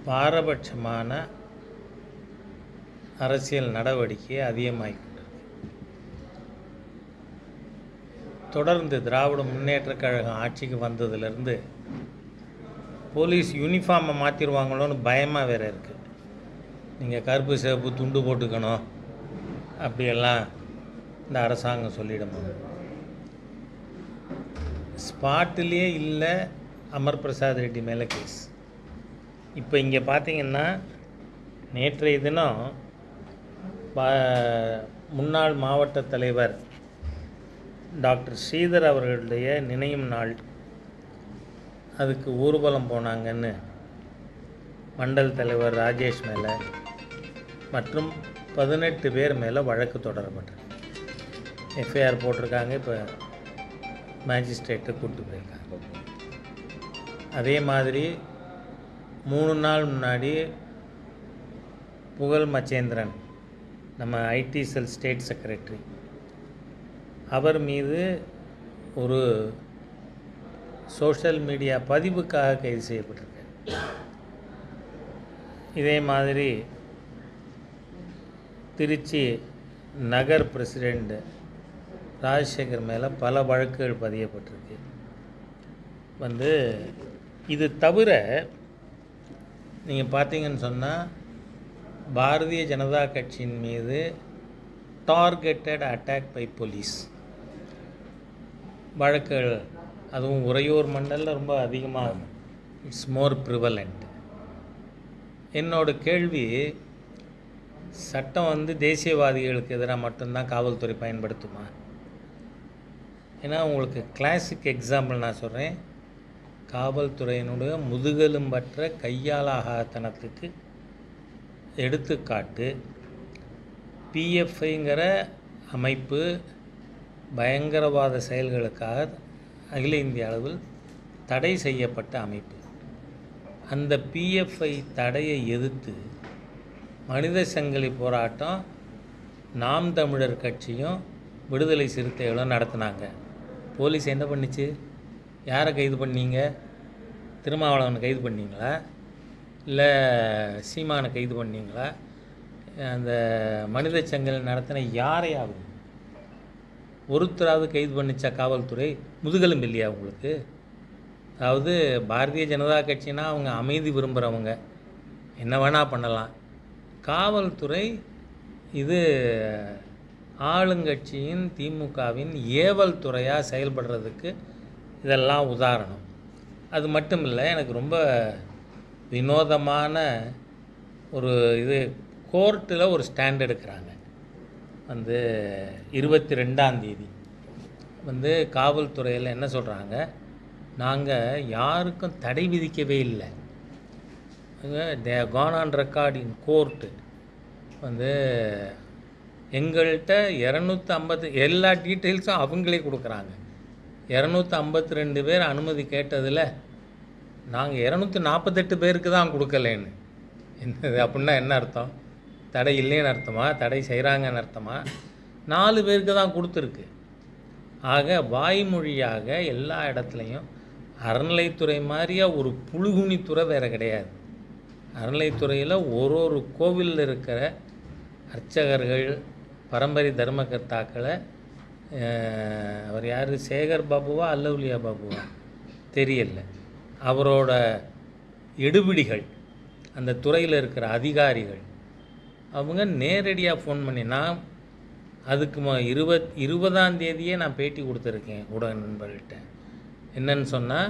பாரபட்சமான அரசியல் நடவடிக்கை அதிகமாகிக் கொண்டிருக்கு தொடர்ந்து திராவிட முன்னேற்றக் கழகம் ஆட்சிக்கு வந்ததுலேருந்து போலீஸ் யூனிஃபார்மை மாற்றிடுவாங்களோன்னு பயமாக வேறு இருக்குது நீங்கள் கருப்பு சிவப்பு துண்டு போட்டுக்கணும் அப்படியெல்லாம் இந்த அரசாங்கம் சொல்லிடுமா ஸ்பாட்டிலே இல்லை அமர் பிரசாத் ரெட்டி மேலே கேஸ் இப்போ இங்கே பார்த்தீங்கன்னா நேற்றைய தினம் பா- முன்னாள் மாவட்ட தலைவர் டாக்டர் ஸ்ரீதர் அவர்களுடைய நினையும் நாள் அதுக்கு ஊர்வலம் போனாங்கன்னு மண்டல் தலைவர் ராஜேஷ் மேலே மற்றும் பதினெட்டு பேர் மேலே வழக்கு தொடரப்பட்டிருக்கு எஃப்ஐஆர் போட்டிருக்காங்க இப்போ மேஜிஸ்ட்ரேட்டை கூப்பிட்டு போயிருக்காங்க அதே மாதிரி மூணு நாள் முன்னாடி புகழ் மச்சேந்திரன் நம்ம ஐடி செல் ஸ்டேட் செக்ரட்டரி அவர் மீது ஒரு சோஷியல் மீடியா பதிவுக்காக கைது செய்யப்பட்டிருக்கார் இதே மாதிரி திருச்சி நகர் பிரசிடெண்ட் ராஜசேகர் மேலே பல வழக்குகள் பதியப்பட்டிருக்கு வந்து இது தவிர நீங்கள் பார்த்தீங்கன்னு சொன்னால் பாரதிய ஜனதா கட்சியின் மீது டார்கெட்டட் அட்டாக் பை போலீஸ் வழக்குகள் அதுவும் உறையூர் மண்டலில் ரொம்ப அதிகமாக இட்ஸ் மோர் ப்ரிவலண்ட் என்னோட கேள்வி சட்டம் வந்து தேசியவாதிகளுக்கு எதிராக மட்டும்தான் காவல்துறை பயன்படுத்துமா ஏன்னா உங்களுக்கு கிளாசிக் எக்ஸாம்பிள் நான் சொல்கிறேன் காவல்துறையினுடைய முதுகெலும்பற்ற கையாலாகத்தனத்துக்கு எடுத்துக்காட்டு பிஎஃப்ஐங்கிற அமைப்பு பயங்கரவாத செயல்களுக்காக அகில இந்திய அளவில் தடை செய்யப்பட்ட அமைப்பு அந்த பிஎஃப்ஐ தடையை எதிர்த்து மனித சங்கிலி போராட்டம் நாம் தமிழர் கட்சியும் விடுதலை சிறுத்தைகளும் நடத்தினாங்க போலீஸ் என்ன பண்ணுச்சு யாரை கைது பண்ணீங்க திருமாவளவனை கைது பண்ணீங்களா இல்லை சீமானை கைது பண்ணீங்களா அந்த மனித சங்கிலி நடத்தின யாரையாவது ஒருத்தராவது கைது பண்ணிச்சா காவல்துறை முதுகெலும்பு இல்லையா உங்களுக்கு அதாவது பாரதிய ஜனதா கட்சினா அவங்க அமைதி விரும்புகிறவங்க என்ன வேணால் பண்ணலாம் காவல்துறை இது ஆளுங்கட்சியின் திமுகவின் ஏவல் துறையாக செயல்படுறதுக்கு இதெல்லாம் உதாரணம் அது மட்டும் இல்லை எனக்கு ரொம்ப வினோதமான ஒரு இது கோர்ட்டில் ஒரு ஸ்டாண்ட் எடுக்கிறாங்க வந்து இருபத்தி ரெண்டாம் தேதி வந்து காவல்துறையில் என்ன சொல்கிறாங்க நாங்கள் யாருக்கும் தடை விதிக்கவே இல்லை they gone on record in court வந்து எங்கள்கிட்ட இரநூத்தி ஐம்பத்து எல்லா டீட்டெயில்ஸும் அவங்களே கொடுக்குறாங்க இரநூத்தி ஐம்பத்தி ரெண்டு பேர் அனுமதி கேட்டதில் நாங்கள் இரநூத்தி நாற்பத்தெட்டு பேருக்கு தான் கொடுக்கலேன்னு என்னது அப்படின்னா என்ன அர்த்தம் தடை இல்லைன்னு அர்த்தமா தடை செய்கிறாங்கன்னு அர்த்தமா நாலு பேருக்கு தான் கொடுத்துருக்கு ஆக வாய்மொழியாக எல்லா இடத்துலையும் அறநிலைத்துறை மாதிரியா ஒரு புழுகுனித்துறை வேறு கிடையாது அறநிலைத்துறையில் ஒரு ஒரு கோவிலில் இருக்கிற அர்ச்சகர்கள் பரம்பரை தர்மகர்த்தாக்களை அஹ், அவர் யார் சேகர் பாபுவா அல்லவுலியா பாபுவா தெரியல அவரோட எடுபிடிகள் அந்த துறையில் இருக்கிற அதிகாரிகள் அவங்க நேரடியாக ஃபோன் பண்ணி நான் அதுக்கு ம இருபத் இருபதாம் தேதியே நான் பேட்டி கொடுத்துருக்கேன் ஊடக நண்பர்கள்ட்ட என்னன்னு சொன்னால்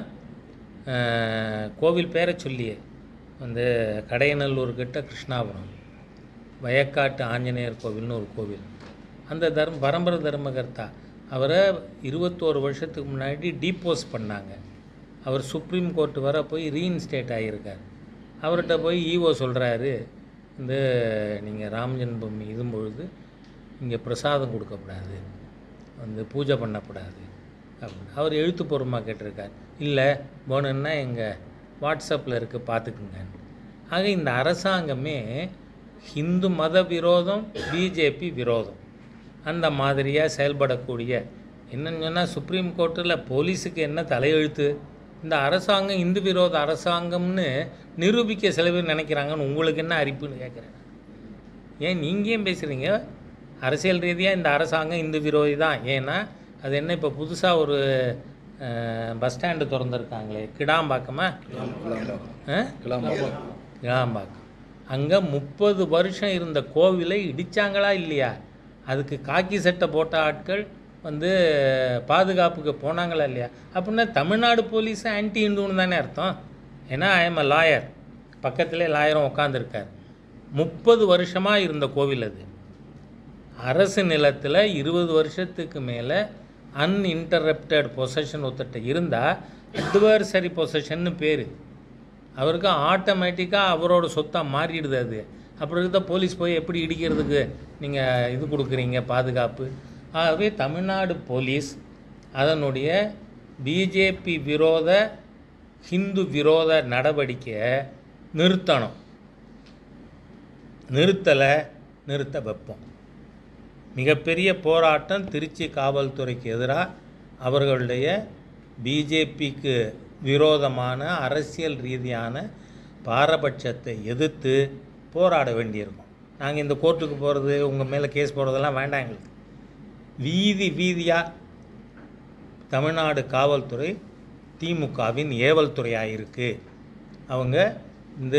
கோவில் பேரை சொல்லியே வந்து கடையநல்லூர் கிட்ட கிருஷ்ணாபுரம் வயக்காட்டு ஆஞ்சநேயர் கோவில்னு ஒரு கோவில் அந்த தர்ம பரம்பரை தர்மகர்த்தா அவரை இருபத்தோரு வருஷத்துக்கு முன்னாடி டீப்போஸ் பண்ணாங்க அவர் சுப்ரீம் கோர்ட் வர போய் ரீஇன்ஸ்டேட் ஆகியிருக்கார் அவர்கிட்ட போய் ஈஓ சொல்கிறாரு இந்த நீங்கள் ராம் ஜென்மபூமி இதும் பொழுது இங்கே பிரசாதம் கொடுக்கக்கூடாது வந்து பூஜை பண்ணக்கூடாது அப்படின்னு அவர் எழுத்துப்பூர்வமாக கேட்டிருக்கார் இல்லை வேணும்னா எங்கள் வாட்ஸ்அப்பில் இருக்க பார்த்துக்குங்க ஆக இந்த அரசாங்கமே ஹிந்து மத விரோதம் பிஜேபி விரோதம் அந்த மாதிரியாக செயல்படக்கூடிய என்னன்னு சொன்னால் சுப்ரீம் கோர்ட்டில் போலீஸுக்கு என்ன தலையெழுத்து இந்த அரசாங்கம் இந்து விரோத அரசாங்கம்னு நிரூபிக்க சில பேர் நினைக்கிறாங்கன்னு உங்களுக்கு என்ன அறிப்புன்னு கேட்குறேன் ஏன் நீங்கள் ஏன் பேசுகிறீங்க அரசியல் ரீதியாக இந்த அரசாங்கம் இந்து விரோதி தான் ஏன்னா அது என்ன இப்போ புதுசாக ஒரு அஹ், பஸ் ஸ்டாண்டு திறந்துருக்காங்களே கிடாம்பாக்கமா ஆ? கிளாம்பாக்கம் அங்கே முப்பது வருஷம் இருந்த கோவிலை இடித்தாங்களா இல்லையா அதுக்கு காக்கி சட்டை போட்ட ஆட்கள் வந்து பாதுகாப்புக்கு போனாங்களா இல்லையா அப்படின்னா தமிழ்நாடு போலீஸ் ஆன்டி இந்துன்னு தானே அர்த்தம் ஏன்னா ஐ எம் அ லாயர் பக்கத்திலே லாயரும் உட்காந்துருக்கார் முப்பது வருஷமாக இருந்த கோவில் அது அரசு நிலத்தில் இருபது வருஷத்துக்கு மேலே அன்இன்டரப்டட் பொசஷன் ஒருத்தட்ட இருந்தால் அட்வர்சரி பொசஷன்னு பேர் அவருக்கு ஆட்டோமேட்டிக்காக அவரோட சொத்தாக மாறிடுது அது அப்புறம் இருக்க போலீஸ் போய் எப்படி இடிக்கிறதுக்கு நீங்கள் இது கொடுக்குறீங்க பாதுகாப்பு ஆகவே தமிழ்நாடு போலீஸ் அதனுடைய பிஜேபி விரோத ஹிந்து விரோத நடவடிக்கையை நிறுத்தணும் நிறுத்தலை நிறுத்த வைப்போம் மிகப்பெரிய போராட்டம் திருச்சி காவல்துறைக்கு எதிராக அவர்களுடைய பிஜேபிக்கு விரோதமான அரசியல் ரீதியான பாரபட்சத்தை எதிர்த்து போராட வேண்டியிருக்கும் நாங்கள் இந்த கோர்ட்டுக்கு போகிறது உங்கள் மேலே கேஸ் போடுறதெல்லாம் வேண்டாம் எங்களுக்கு வீதி வீதியாக தமிழ்நாடு காவல்துறை திமுகவின் ஏவல் துறையாக இருக்குது அவங்க இந்த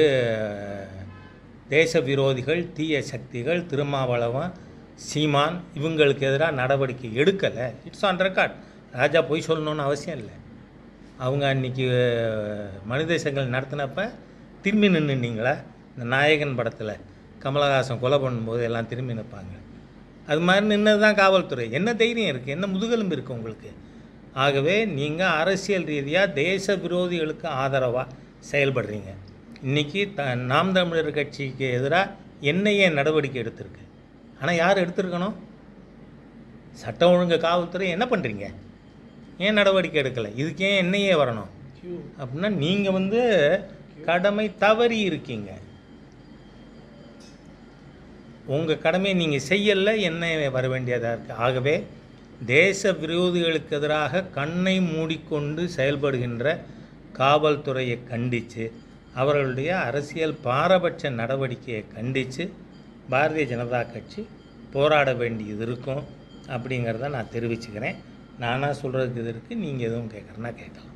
தேச விரோதிகள் தீய சக்திகள் திருமாவளவன் சீமான் இவங்களுக்கு எதிராக நடவடிக்கை எடுக்கலை இட்ஸ் ஆன் ரெக்கார்ட் ராஜா பொய் சொல்லணும்னு அவசியம் இல்லை அவங்க அன்றைக்கி மனிதேசங்கள் நடத்தினப்ப திரும்பி நின்றுனீங்களா இந்த நாயகன் படத்தில் கமலஹாசன் கொலை பண்ணும்போது எல்லாம் திரும்பி நிற்பாங்க அது மாதிரி நின்னது தான் காவல்துறை என்ன தைரியம் இருக்குது என்ன முதுகெலும்பு இருக்குது உங்களுக்கு ஆகவே நீங்கள் அரசியல் ரீதியாக தேச விரோதிகளுக்கு ஆதரவாக செயல்படுறீங்க இன்றைக்கி த நாம் தமிழர் கட்சிக்கு எதிராக என்ஐஏ நடவடிக்கை எடுத்திருக்கு ஆனால் யார் எடுத்திருக்கணும் சட்டம் ஒழுங்கு காவல்துறை என்ன பண்ணுறீங்க ஏன் நடவடிக்கை எடுக்கலை இதுக்கு ஏன் என்ஐஏ வரணும் அப்படின்னா நீங்கள் வந்து கடமை தவறி இருக்கீங்க உங்கள் கடமையை நீங்கள் செய்யலை என்ன வர வேண்டியதாக இருக்குது ஆகவே தேச விரோதிகளுக்கு எதிராக கண்ணை மூடிக்கொண்டு செயல்படுகின்ற காவல்துறையை கண்டித்து அவர்களுடைய அரசியல் பாரபட்ச நடவடிக்கையை கண்டித்து பாரதிய ஜனதா கட்சி போராட வேண்டியது இருக்கும் அப்படிங்கிறத நான் தெரிவிச்சுக்கிறேன் நானாக சொல்கிறதுக்கு இது இருக்குது நீங்கள் எதுவும் கேட்குறேன்னா கேட்கலாம்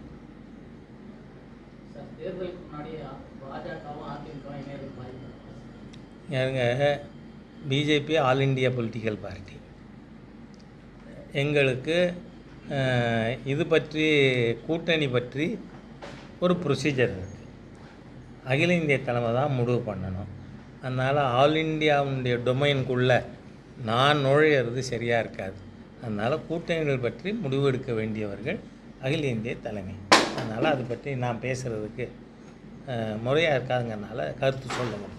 சார் தேர்தலுக்கு முன்னாடி பாஜகவும் அதிமுகவும் இணையது பாதிப்பு யாருங்க BJP all India political party எங்களுக்கு அஹ், இது பற்றி கூட்டணி பற்றி ஒரு ப்ரொசீஜர் இருக்குது அகில இந்திய தலைமை தான் முடிவு பண்ணணும் அதனால் ஆல் இண்டியாவுடைய டொமைனுக்குள்ளே நான் நுழையிறது சரியாக இருக்காது அதனால் கூட்டணிகள் பற்றி முடிவு எடுக்க வேண்டியவர்கள் அகில இந்திய தலைமை அதனால் அது பற்றி நான் பேசுகிறதுக்கு முறையாக இருக்காதுங்கிறனால கருத்து சொல்ல முடியல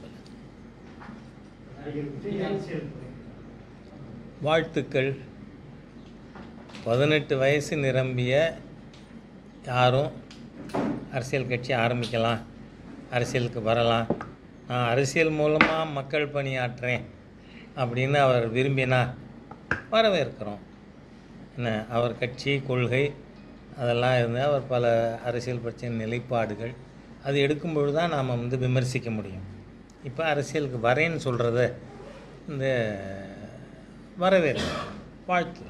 வாழ்த்துக்கள் பதினெட்டு வயசு நிரம்பிய யாரும் அரசியல் கட்சி ஆரம்பிக்கலாம் அரசியலுக்கு வரலாம் நான் அரசியல் மூலமாக மக்கள் பணியாற்றுறேன் அப்படின்னு அவர் விரும்பினா வரவேற்கிறோம் என்ன அவர் கட்சி கொள்கை அதெல்லாம் இருந்து அவர் பல அரசியல் பிரச்சனை நிலைப்பாடுகள் அது எடுக்கும்பொழுது தான் நாம் வந்து விமர்சிக்க முடியும் இப்போ அரசியலுக்கு வரேன்னு சொல்கிறத இந்த வரவேற்பு வாழ்த்து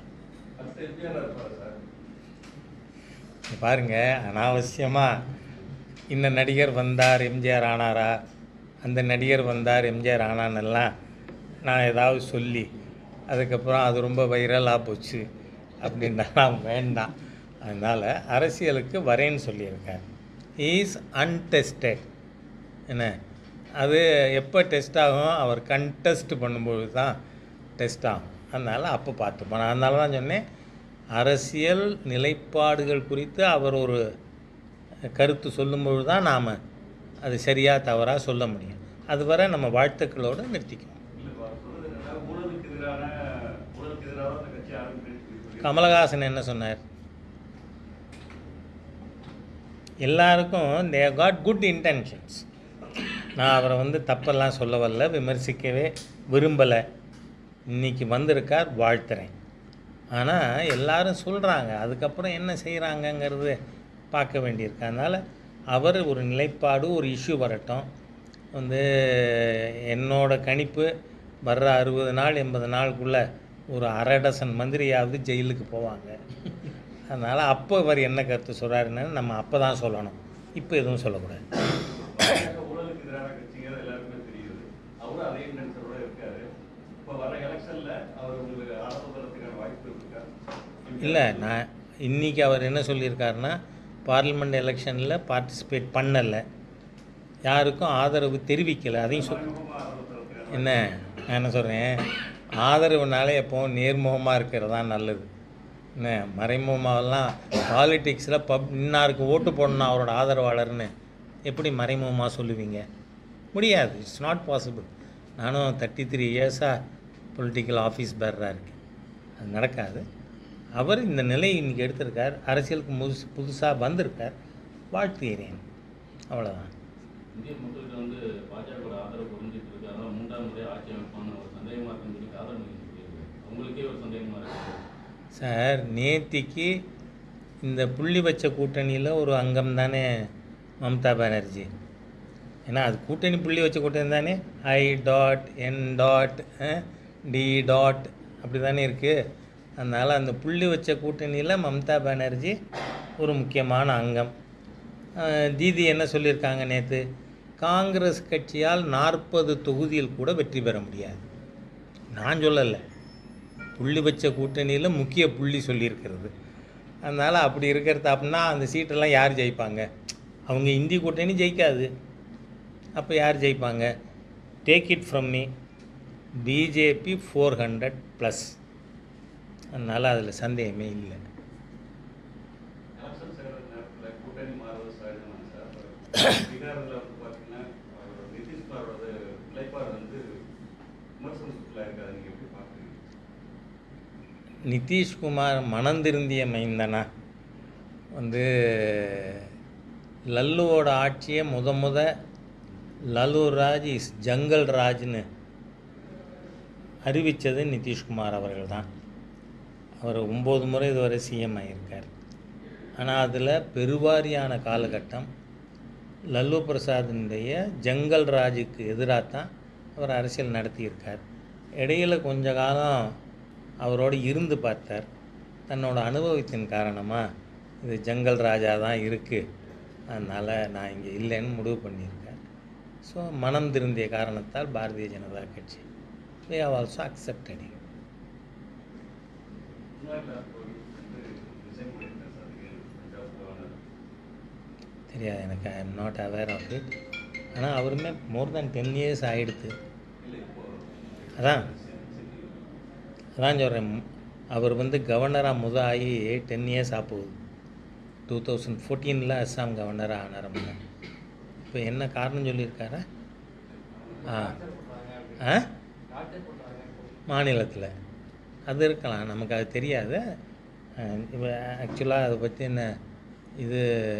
இங்க பாருங்க அனாவசியமாக இந்த நடிகர் வந்தார் எம்ஜிஆர் ஆனாரா அந்த நடிகர் வந்தார் எம்ஜிஆர் ஆனான்னெல்லாம் நான் ஏதாவது சொல்லி அதுக்கப்புறம் அது ரொம்ப வைரலாக போச்சு அப்படின்னலாம் வேண்டாம் அதனால் அரசியலுக்கு வரேன்னு சொல்லியிருக்கார் இஸ் அன்டெஸ்டட் என்ன அது எப்போ டெஸ்ட் ஆகும் அவர் கண்டெஸ்ட் பண்ணும்போது தான் டெஸ்ட் ஆகும் அதனால் அப்போ பார்த்துப்போம் நான் அதனால தான் சொன்னேன் அரசியல் நிலைப்பாடுகள் குறித்து அவர் ஒரு கருத்து சொல்லும்பொழுது தான் நாம் அது சரியாக தவறாக சொல்ல முடியும் அதுவரை நம்ம வாழ்த்துக்களோடு நிறுத்திக்குவோம் கமலஹாசன் என்ன சொன்னார் எல்லாருக்கும் தே காட் குட் இன்டென்ஷன்ஸ் நான் அவரை வந்து தப்பெல்லாம் சொல்ல வரல விமர்சிக்கவே விரும்பலை இன்னைக்கு வந்திருக்கார் வாழ்த்துறேன் ஆனால் எல்லாரும் சொல்கிறாங்க அதுக்கப்புறம் என்ன செய்கிறாங்கங்கிறது பார்க்க வேண்டியிருக்கு அதனால் அவர் ஒரு நிலைப்பாடு ஒரு இஷ்யூ வரட்டும் வந்து என்னோட கணிப்பு வர்ற அறுபது நாள் எண்பது நாளுக்குள்ளே ஒரு அரை டசன் மந்திரியாவது ஜெயிலுக்கு போவாங்க அதனால் அப்போ இவர் என்ன கருத்து சொல்கிறாருன்னு நம்ம அப்போ தான் சொல்லணும் இப்போ எதுவும் சொல்லக்கூடாது பாஜக ஊழலுக்கு எதிரான கட்சிங்கிறது எல்லாருக்குமே தெரியுது அவரும் அதே இன்டென்ஷனோட இருக்காரு இப்போ வர எலெக்ஷன்ல அவர் உங்களுக்கு ஆதரவு தரத்துக்கான வாய்ப்பு இருக்கா இல்லை நான் இன்றைக்கி அவர் என்ன சொல்லியிருக்காருன்னா பார்லிமெண்ட் எலெக்ஷனில் பார்ட்டிசிபேட் பண்ணலை யாருக்கும் ஆதரவு தெரிவிக்கலை அதையும் சொல் மறைமுகமா ஆதரவு தரத்துக்கான என்ன நான் என்ன சொல்கிறேன் ஆதரவுனாலே எப்போவும் நேர்முகமாக இருக்கிறது தான் நல்லது என்ன மறைமுகமாகலாம் பாலிடிக்ஸில் பப் இன்னாருக்கு ஓட்டு போடணும் அவரோட ஆதரவாளர்னு எப்படி மறைமுகமாக சொல்லுவீங்க முடியாது இட்ஸ் நாட் பாசிபிள் நானும் தேர்ட்டி த்ரீ இயர்ஸாக பொலிட்டிக்கல் ஆஃபீஸ் பேரராக இருக்கேன் அது நடக்காது அவர் இந்த நிலையை இன்றைக்கி எடுத்திருக்கார் அரசியலுக்கு முதுசு புதுசாக வந்திருக்கார் வாழ்த்துகிறேன் அவ்வளோதான் இந்திய மக்களுக்கு வந்து பாஜக ஆதரவு புரிஞ்சிட்டு இருக்கு அதனால மூன்றாம் முறை ஆட்சி அமைப்பான ஒரு சந்தேகமா இருக்குன்னு சொல்லி ஆதரவு தெரிவிச்சிருக்கு உங்களுக்கே ஒரு சந்தேகமா இருக்கு சார் நேத்திக்கு இந்த புள்ளி வச்ச கூட்டணியில் ஒரு அங்கம் தானே மம்தா பானர்ஜி ஏன்னா அது கூட்டணி புள்ளி வச்ச கூட்டணி தானே I dot N dot D dot அப்படி தானே இருக்குது அதனால் அந்த புள்ளி வச்ச கூட்டணியில் மம்தா பானர்ஜி ஒரு முக்கியமான அங்கம் அஹ், தீதி என்ன சொல்லியிருக்காங்க நேற்று காங்கிரஸ் கட்சியால் நாற்பது தொகுதியில் கூட வெற்றி பெற முடியாது நான் சொல்லலை புள்ளி வச்ச கூட்டணியில் முக்கிய புள்ளி சொல்லியிருக்கிறது அதனால் அப்படி இருக்கிறது அப்படின்னா அந்த சீட்டெல்லாம் யார் ஜெயிப்பாங்க அவங்க இந்தி கூட்டணி ஜெயிக்காது அப்போ யார் ஜெயிப்பாங்க take it from me BJP four hundred plus அதனால் அதில் சந்தேகமே இல்லை எலெக்ஷன் செய்கிற நேரத்துல கூட்டணி மாறுவது சகஜம் சார் பீகாரில் வந்து பார்த்தீங்கன்னா அவர் நிதிஷ்குமாரோட நிலைப்பாடு வந்து விமர்சனத்துக்குள்ள இருக்காது நீங்க எப்படி பார்க்குறீங்க நிதிஷ்குமார் மனந்திருந்திய மைந்தனா வந்து லல்லுவோட ஆட்சியை முத முத லல்லு ராஜ் இஸ் ஜங்கல் ராஜ்னு அறிவித்தது நிதிஷ்குமார் அவர்கள் தான் அவர் ஒம்பது முறை இதுவரை சிஎம் ஆகியிருக்கார் ஆனால் அதில் பெருவாரியான காலகட்டம் லல்லு பிரசாத்தினுடைய ஜங்கல் ராஜுக்கு எதிராக தான் அவர் அரசியல் நடத்தியிருக்கார் இடையில கொஞ்ச காலம் அவரோடு இருந்து பார்த்தார் தன்னோட அனுபவத்தின் காரணமாக இது ஜங்கல் ராஜா தான் இருக்குது அதனால் நான் இங்கே இல்லைன்னு முடிவு பண்ணியிருக்கேன் ஸோ மனம் திருந்திய காரணத்தால் பாரதிய ஜனதா கட்சி we have also accepted him முன்னாடி வந்து ரிசைன் பண்ணியிருக்காரு சார் நீங்க பஞ்சாப் கவர்னர் தெரியாது எனக்கு I am not aware of it ஆனால் அவருமே மோர் தேன் டென் இயர்ஸ் ஆகிடுது இல்லை இப்போ அதான் அதான் சொல்கிறேன் அவர் வந்து கவர்னராக முத ஆகி டென் இயர்ஸ் ஆகுது டூ தௌசண்ட் ஃபோர்டீனில் அஸ்ஸாம் கவர்னராக ஆனாரம்ல இப்போ என்ன காரணம் சொல்லியிருக்காரா ஆ ஆ டாக்டர் போட்டாங்க மாநிலத்தில் அது இருக்கலாம் நமக்கு அது தெரியாது இப்போ ஆக்சுவலாக அதை பற்றி என்ன இது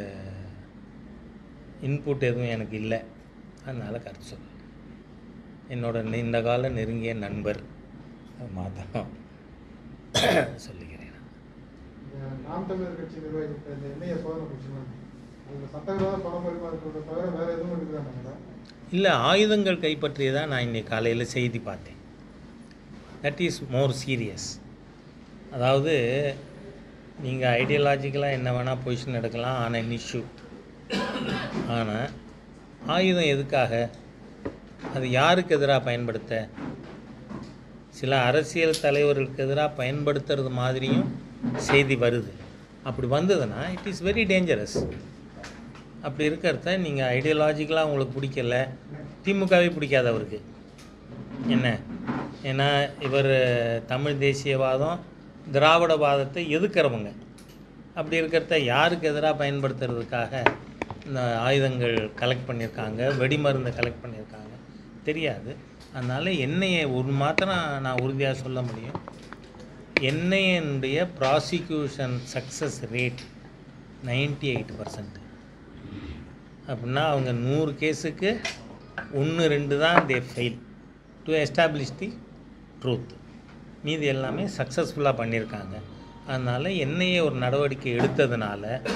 இன்புட் எதுவும் எனக்கு இல்லை அதனால் கருத்து சொல்ல என்னோட நீண்ட கால நெருங்கிய நண்பர் அது மாத்திரம் சொல்லிக்கிறேன் இந்த நாம் தமிழர் கட்சி நிர்வகித்த இந்த எண்ணெயை சோதனை பிரச்சனை அந்த சட்டவிரோத பணம் பரிமாற்றத்தை தவிர வேற எதுவும் இருக்குதாங்க இல்லை ஆயுதங்கள் கைப்பற்றியதான் நான் இன்னைக்கு காலையில் செய்தி பார்த்தேன் தட் இஸ் மோர் சீரியஸ் அதாவது நீங்கள் ஐடியாலஜிக்கலாக என்ன வேணால் பொசிஷன் எடுக்கலாம் ஆன் an issue ஆனால் ஆயுதம் எதுக்காக அது யாருக்கு எதிராக பயன்படுத்த சில அரசியல் தலைவர்களுக்கு எதிராக பயன்படுத்துறது மாதிரியும் செய்தி வருது அப்படி வந்ததுன்னா இட் இஸ் வெரி டேஞ்சரஸ் அப்படி இருக்கிறத நீங்கள் ஐடியாலஜிக்கலாக உங்களுக்கு பிடிக்கல திமுகவே பிடிக்காது அவருக்கு என்ன ஏன்னா இவர் தமிழ் தேசியவாதம் திராவிடவாதத்தை எதுக்கிறவங்க அப்படி இருக்கிறத யாருக்கு எதிராக பயன்படுத்துறதுக்காக இந்த ஆயுதங்கள் கலெக்ட் பண்ணியிருக்காங்க வெடிமருந்தை கலெக்ட் பண்ணியிருக்காங்க தெரியாது அதனால் எண்ணெயை ஒரு மாத்திரம் நான் உறுதியாக சொல்ல முடியும் என்ஐஏனுடைய prosecution success rate ninety eight percent அப்படின்னா அவங்க நூறு கேஸுக்கு ஒன்று ரெண்டு தான் they fail to establish the truth மீதி எல்லாமே சக்ஸஸ்ஃபுல்லாக பண்ணியிருக்காங்க அதனால் என்னையே ஒரு நடவடிக்கை எடுத்ததுனால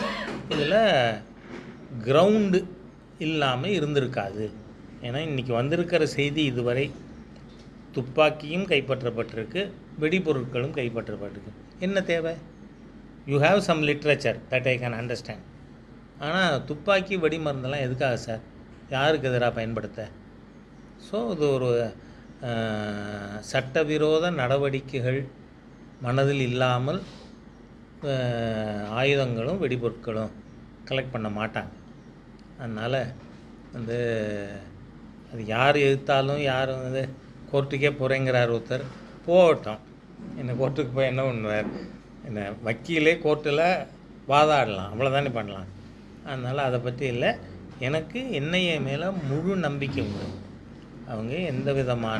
இதில் கிரவுண்டு இல்லாமல் இருந்திருக்காது ஏன்னா இன்றைக்கி வந்திருக்கிற செய்தி இதுவரை துப்பாக்கியும் கைப்பற்றப்பட்டிருக்கு வெடிபொருட்களும் கைப்பற்றப்பட்டிருக்கு என்ன தேவை you have some literature that I can understand ஆனால் துப்பாக்கி வெடி மருந்தெல்லாம் எதுக்காக சார் யாருக்கு எதிராக பயன்படுத்த ஸோ இது ஒரு அஹ், சட்டவிரோத நடவடிக்கைகள் மனதில் இல்லாமல் அஹ், ஆயுதங்களும் வெடிபொருட்களும் கலெக்ட் பண்ண மாட்டாங்க அதனால் வந்து அது யார் எதிர்த்தாலும் யார் வந்து கோர்ட்டுக்கே போகிறேங்கிறார் ஒருத்தர் போகட்டும் என்ன கோர்ட்டுக்கு போய் என்ன பண்ணுவார் என்ன வக்கீலே கோர்ட்டில் வாதாடலாம் அவ்வளோதானே பண்ணலாம் அதனால் அதை பற்றி இல்லை எனக்கு என்ஐஏ மேலே முழு நம்பிக்கை உண்டு அவங்க எந்த விதமான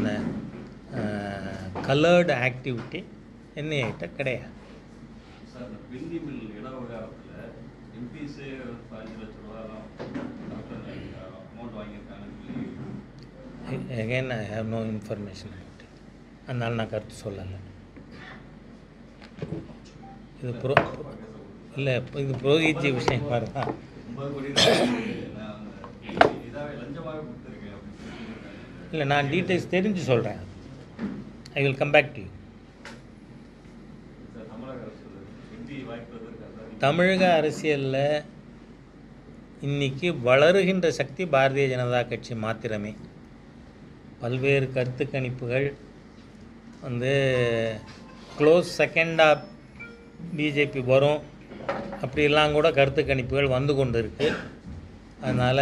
கலர்டு ஆக்டிவிட்டி என்ஐஏட்ட கிடையாது சார் இந்த பிந்தி மில் இட விவகாரத்தில் எம்பிஸே பதினஞ்சு லட்ச ரூபாலாம் அமௌண்ட் வாங்கியிருக்காங்கன்னு சொல்லி again I have no information அதனால் நான் கருத்து சொல்லலை இது ப்ரோ இல்லை இது புரோகிஜி விஷயம் பாருங்க ஒன்பது கோடி ரூபாய் நான் இதாகவே லஞ்சமாகவே கொடுத்துருக்கேன் அப்படின்னு சொல்லி இல்லை நான் டீட்டெயில்ஸ் தெரிஞ்சு சொல்கிறேன் I will come back to you sir தமிழக அரசு எம்பி வாய்ப்பு இருக்கா சார் தமிழக அரசியலில் இன்னைக்கு வளருகின்ற சக்தி பாரதிய ஜனதா கட்சி மாத்திரமே பல்வேறு கருத்து கணிப்புகள் வந்து க்ளோஸ் செகண்டாக பிஜேபி வரும் அப்படிலாம் கூட கருத்து கணிப்புகள் வந்து கொண்டு இருக்கு அதனால்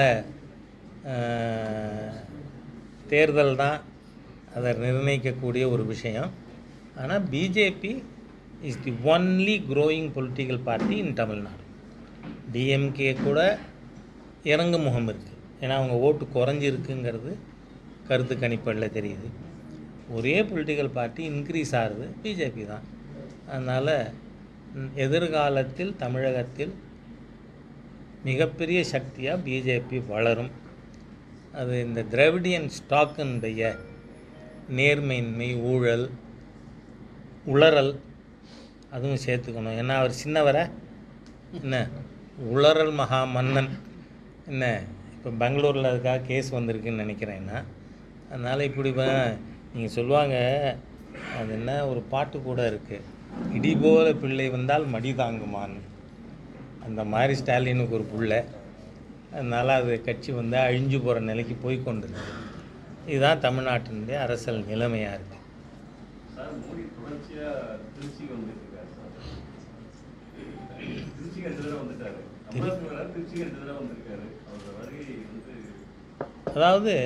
தேர்தல் தான் அதை நிர்ணயிக்கக்கூடிய ஒரு விஷயம் ஆனால் BJP is the only growing political party in Tamil Nadu DMK கூட இறங்கு முகம் இருக்குது ஏன்னா அவங்க ஓட்டு குறைஞ்சிருக்குங்கிறது கருத்து கணிப்புகளில் தெரியுது ஒரே பொலிட்டிக்கல் பார்ட்டி இன்க்ரீஸ் ஆகுது பிஜேபி தான் அதனால் ம், எதிர்காலத்தில் தமிழகத்தில் மிகப்பெரிய சக்தியாக பிஜேபி வளரும் அது இந்த திராவிடியன் ஸ்டாக்கினுடைய நேர்மையின்மை ஊழல் உளறல் அதுவும் சேர்த்துக்கணும் ஏன்னா அவர் சின்னவரை என்ன உளறல் மகா மன்னன் என்ன இப்போ பெங்களூரில் அதுக்காக கேஸ் வந்திருக்குன்னு நினைக்கிறேன்னா அதனால் இப்படி நீங்கள் சொல்லுவாங்க அது என்ன ஒரு பாட்டு கூட இருக்குது இடி போல பிள்ளை வந்தால் மடி தாங்குமான்னு அந்த மாதிரி ஸ்டாலினுக்கு ஒரு புள்ள அதனால் அது கட்சி வந்து அழிஞ்சு போகிற நிலைக்கு போய் கொண்டிருக்கு இதுதான் தமிழ்நாட்டினுடைய அரசியல் நிலைமையாக இருக்குது சார் மோடி தொடர்ச்சியா திருச்சி வந்துட்டு இருக்காரு சார் திருச்சிக்கு ரெண்டு தடவை வந்துட்டாரு தமிழகத்துக்கு வர திருச்சிக்கு ரெண்டு தடவை வந்திருக்காரு அவரோட வருகை வந்து அதாவது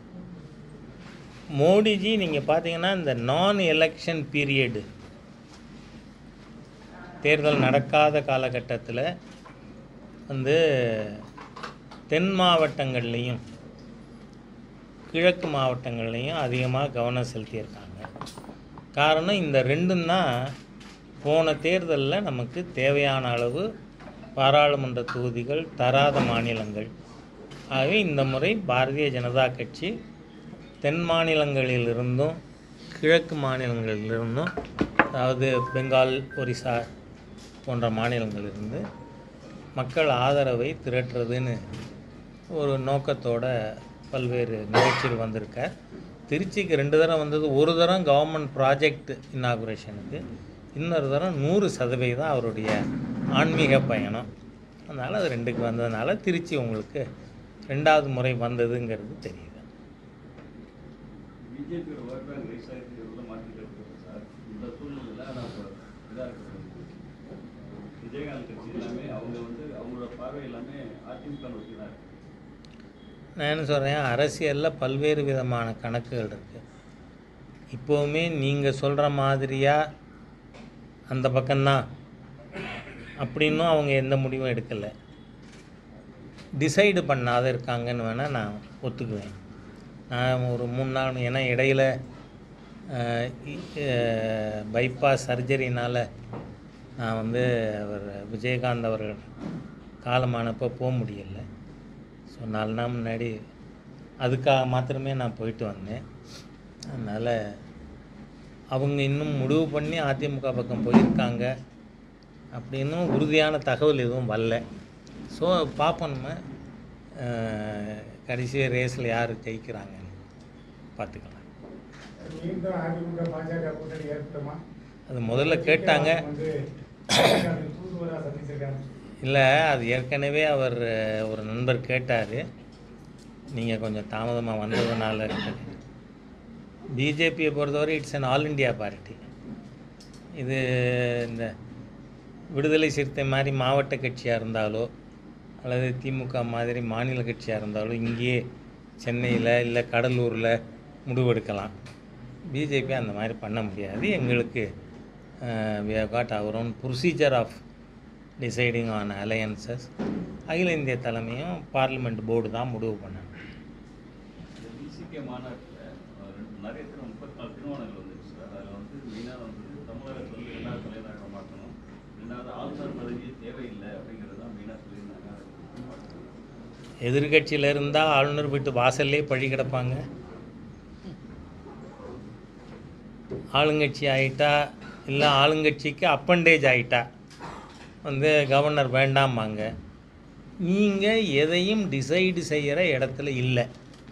மோடிஜி நீங்கள் பார்த்தீங்கன்னா இந்த நான் எலெக்ஷன் பீரியடு தேர்தல் நடக்காத காலகட்டத்தில் வந்து தென் மாவட்டங்கள்லேயும் கிழக்கு மாவட்டங்கள்லேயும் அதிகமாக கவனம் செலுத்தியிருக்காங்க காரணம் இந்த ரெண்டும் தான் போன தேர்தலில் நமக்கு தேவையான அளவு பாராளுமன்ற தொகுதிகள் தராத மாநிலங்கள் ஆகவே இந்த முறை பாரதிய ஜனதா கட்சி தென் மாநிலங்களிலிருந்தும் கிழக்கு மாநிலங்களிலிருந்தும் அதாவது பெங்கால் ஒரிசா போன்ற மாநிலங்களிலிருந்து மக்கள் ஆதரவை திரட்டுறதுன்னு ஒரு நோக்கத்தோட பல்வேறு நிகழ்ச்சிகள் வந்திருக்கார் திருச்சிக்கு ரெண்டு தரம் வந்தது ஒரு தரம் கவர்மெண்ட் ப்ராஜெக்ட் இன்னாகுரேஷனுக்கு இன்னொரு தரம் நூறு சதவீதம் அவருடைய ஆன்மீக பயணம் அதனால் அது ரெண்டுக்கு வந்ததுனால திருச்சி உங்களுக்கு ரெண்டாவது முறை வந்ததுங்கிறது தெரியுது பிஜேபியோட ஓட் பேங்க் ரைஸ் ஆகிட்டு உள்ள மாற்றிட்டு இருக்கு சார் இந்த சூழ்நிலையில் நான் இப்போ இதாக இருக்கிறது விஜயகாந்த் கட்சி எல்லாமே அவங்க வந்து அவங்களோட பார்வை எல்லாமே அதிமுக நோக்கி தான் இருக்கு நான் என்ன சொல்கிறேன் அரசியலில் பல்வேறு விதமான கணக்குகள் இருக்குது இப்போவுமே நீங்கள் சொல்கிற மாதிரியாக அந்த பக்கம்தான் அப்படின்னும் அவங்க எந்த முடிவும் எடுக்கலை டிசைடு பண்ணாத இருக்காங்கன்னு வேணால் நான் ஒத்துக்குவேன் நான் ஒரு மூணு நாள் ஏன்னா இடையில பைபாஸ் சர்ஜரினால் நான் வந்து அவர் விஜயகாந்த் அவர்கள் காலமானப்போ போக முடியல ஸோ நாலு நாள் முன்னாடி அதுக்காக மாத்திரமே நான் போயிட்டு வந்தேன் அதனால் அவங்க இன்னும் முடிவு பண்ணி அதிமுக பக்கம் போயிருக்காங்க அப்படின்னும் உறுதியான தகவல் எதுவும் வரல ஸோ பார்ப்போம் நம்ம அஹ், கடைசி ரேஸில் யார் ஜெயிக்கிறாங்கன்னு பார்த்துக்கலாம் மீண்டும் அதிமுக பாஜக கூட்டணி ஏற்படுமா அது முதல்ல கேட்டாங்க வந்து தூதுவரா சந்திச்சிருக்காங்க இல்லை அது ஏற்கனவே அவர் அஹ், ஒரு நண்பர் கேட்டார் நீங்கள் கொஞ்சம் தாமதமாக வந்ததுனால பிஜேபியை பொறுத்தவரை it's an all India party இது இந்த விடுதலை சிறுத்தை மாதிரி மாவட்ட கட்சியாக இருந்தாலோ அல்லது திமுக மாதிரி மாநில கட்சியாக இருந்தாலோ இங்கேயே சென்னையில் இல்லை கடலூரில் முடிவெடுக்கலாம் பிஜேபி அந்த மாதிரி பண்ண முடியாது எங்களுக்கு we have got our own procedure of deciding on alliances அகில இந்திய தலைமையும் பார்லிமெண்ட் போர்டு தான் முடிவு பண்ணணும் இந்த பிசிகே மாநாட்டில் நிறைய திரு முப்பத்தி நாலு தீர்மானங்கள் வந்துருக்கு சார் அதில் வந்து மெயினாக வந்து தமிழகத்தில் வந்து ரெண்டாவது தலைநகராக மாற்றணும் ரெண்டாவது ஆளுநர் பதவி தேவையில்லை அப்படிங்கிறது தான் மெயினாக சொல்லியிருந்தாங்க அதை பார்க்கணும். எதிர்கட்சியில் இருந்தால் ஆளுநர் வீட்டு வாசல்லே பழி கிடப்பாங்க ஆளுங்கட்சி ஆயிட்டா இல்லை ஆளுங்கட்சிக்கு அப்பண்டேஜ் ஆயிட்டா வந்து கவர்னர் வேண்டாமாங்க நீங்கள் எதையும் டிசைடு செய்கிற இடத்துல இல்லை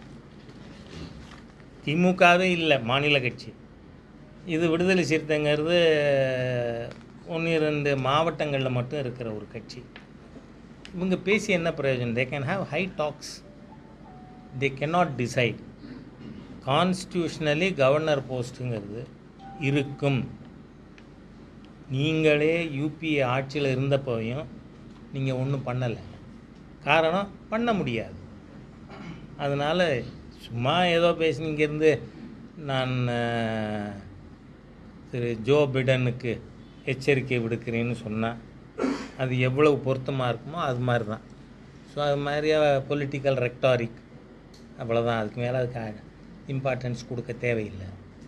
திமுகவே இல்லை மாநில கட்சி இது விடுதலை சிறுத்தைங்கிறது ஒன்று இரண்டு மாவட்டங்களில் மட்டும் இருக்கிற ஒரு கட்சி இவங்க பேசி என்ன பிரயோஜனம் they can have high talks they cannot decide constitutionally governor போஸ்ட்டுங்கிறது இருக்கும் நீங்களே யூபிஏ ஆட்சியில் இருந்தப்போயும் நீங்கள் ஒன்றும் பண்ணலை காரணம் பண்ண முடியாது அதனால் சும்மா ஏதோ பேசி இங்கேருந்து நான் அஹ், திரு ஜோ பிடனுக்கு எச்சரிக்கை விடுக்கிறேன்னு சொன்னால் அது எவ்வளவு பொருத்தமாக இருக்குமோ அது மாதிரி தான் ஸோ அது மாதிரி பொலிட்டிக்கல் ரெக்டாரிக் அவ்வளோதான் அதுக்கு மேலே அதுக்கு இம்பார்ட்டன்ஸ் கொடுக்க தேவையில்லை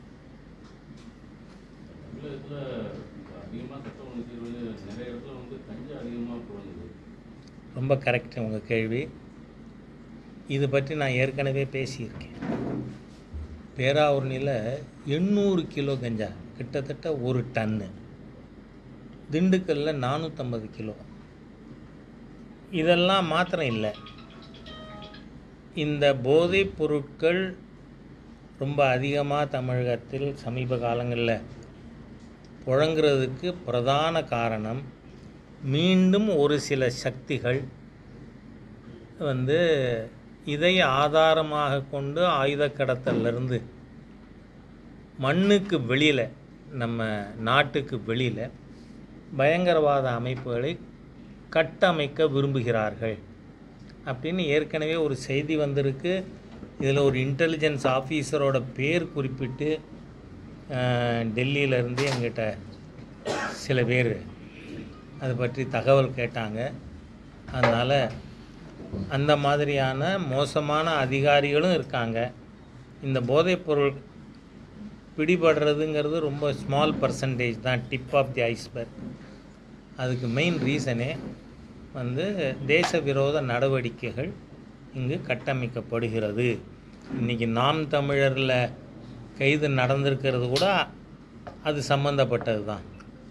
தமிழகத்தில் அதிகமாக சட்ட ஒழுங்கு தீர்வு நிறைய இடத்துல வந்து கஞ்சா அதிகமாக புழங்குது ரொம்ப கரெக்ட் உங்கள் கேள்வி இது பற்றி நான் ஏற்கனவே பேசியிருக்கேன் பேராவூர்னியில் எண்ணூறு கிலோ கஞ்சா கிட்டத்தட்ட ஒரு டன்னு திண்டுக்கல்லில் நானூற்றம்பது கிலோ இதெல்லாம் மாத்திரம் இல்லை இந்த போதைப் பொருட்கள் ரொம்ப அதிகமாக தமிழகத்தில் சமீப காலங்களில் புழங்குறதுக்கு பிரதான காரணம் மீண்டும் ஒரு சில சக்திகள் வந்து இதை ஆதாரமாக கொண்டு ஆயுத கடத்தலிருந்து மண்ணுக்கு வெளியில் நம்ம நாட்டுக்கு வெளியில் பயங்கரவாத அமைப்புகளை கட்டமைக்க விரும்புகிறார்கள் அப்படின்னு ஏற்கனவே ஒரு செய்தி வந்திருக்கு இதில் ஒரு இன்டெலிஜென்ஸ் ஆஃபீஸரோட பேர் குறிப்பிட்டு அஹ், டெல்லியிலேருந்து எங்கிட்ட சில பேர் அதை பற்றி தகவல் கேட்டாங்க அதனால் அந்த மாதிரியான மோசமான அதிகாரிகளும் இருக்காங்க இந்த போதைப்பொருள் பிடிபடுறதுங்கிறது ரொம்ப ஸ்மால் பர்சன்டேஜ் தான் டிப் ஆஃப் தி ஐஸ்பர்க் அதுக்கு மெயின் ரீசனே வந்து தேச விரோத நடவடிக்கைகள் இங்கு கட்டமைக்கப்படுகிறது இன்றைக்கி நாம் தமிழரில் கைது நடந்திருக்கிறது கூட அது சம்மந்தப்பட்டது தான்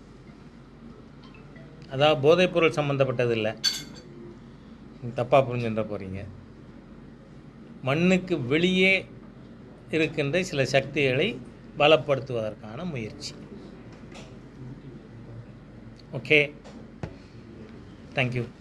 அதாவது போதைப்பொருள் சம்மந்தப்பட்டது இல்லை தப்பாக புரிஞ்சுன்ற போகிறீங்க மண்ணுக்கு வெளியே இருக்கின்ற சில சக்திகளை பலப்படுத்துவதற்கான முயற்சி ஓகே தேங்க்யூ